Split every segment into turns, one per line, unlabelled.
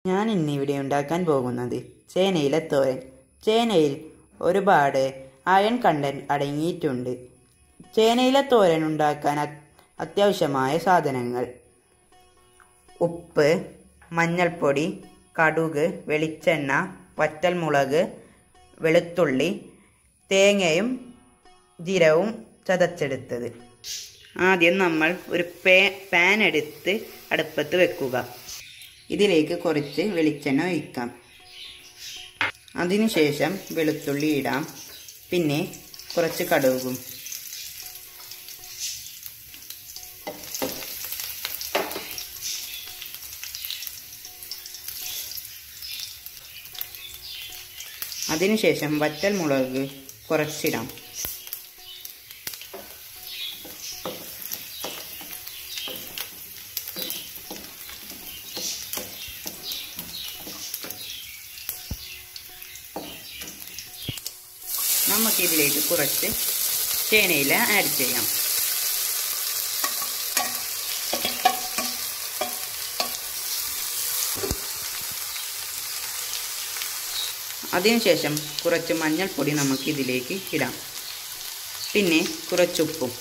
ഞാൻ ഇന്നിവിടെ ഉണ്ടാക്കാൻ പോകുന്നത് ചേനയിലെ തോരൻ ചേനയിൽ ഒരുപാട് അയൺ കണ്ടന്റ് അടങ്ങിയിട്ടുണ്ട് ചേനയിലെ തോരൻ ഉണ്ടാക്കാൻ അത്- അത്യാവശ്യമായ സാധനങ്ങൾ ഉപ്പ് മഞ്ഞൾപ്പൊടി കടുക് വെളിച്ചെണ്ണ വറ്റൽമുളക് വെളുത്തുള്ളി തേങ്ങയും ജീരവും ചതച്ചെടുത്തത് ആദ്യം നമ്മൾ ഒരു പേ പാൻ എടുത്ത് അടുപ്പത്ത് വെക്കുക ഇതിലേക്ക് കുറച്ച് വെളിച്ചെണ്ണ ഒഴിക്കാം അതിനുശേഷം വെളുത്തുള്ളി ഇടാം പിന്നെ കുറച്ച് കടുകും അതിനുശേഷം വറ്റൽ മുളക് കുറച്ചിടാം നമുക്കിതിലേക്ക് കുറച്ച് ചേനയില ആഡ് ചെയ്യാം അതിനുശേഷം കുറച്ച് മഞ്ഞൾപ്പൊടി നമുക്ക് ഇതിലേക്ക് ഇടാം പിന്നെ കുറച്ചുപ്പും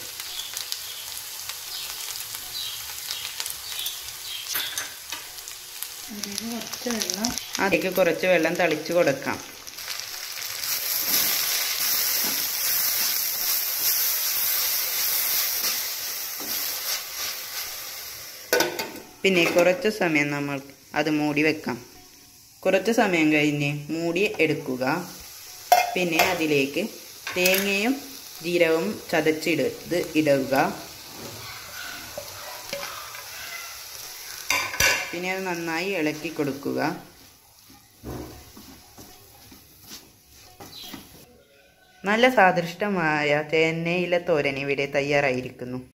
അതിലേക്ക് കുറച്ച് വെള്ളം തളിച്ചു കൊടുക്കാം പിന്നെ കുറച്ച് സമയം നമ്മൾ അത് മൂടി വെക്കാം കുറച്ച് സമയം കഴിഞ്ഞ് മൂടി എടുക്കുക പിന്നെ അതിലേക്ക് തേങ്ങയും ജീരകവും ചതച്ചിടത് ഇടുക പിന്നെ അത് നന്നായി ഇളക്കി കൊടുക്കുക നല്ല സ്വാദിഷ്ടമായ തേനയില തോരൻ ഇവിടെ തയ്യാറായിരിക്കുന്നു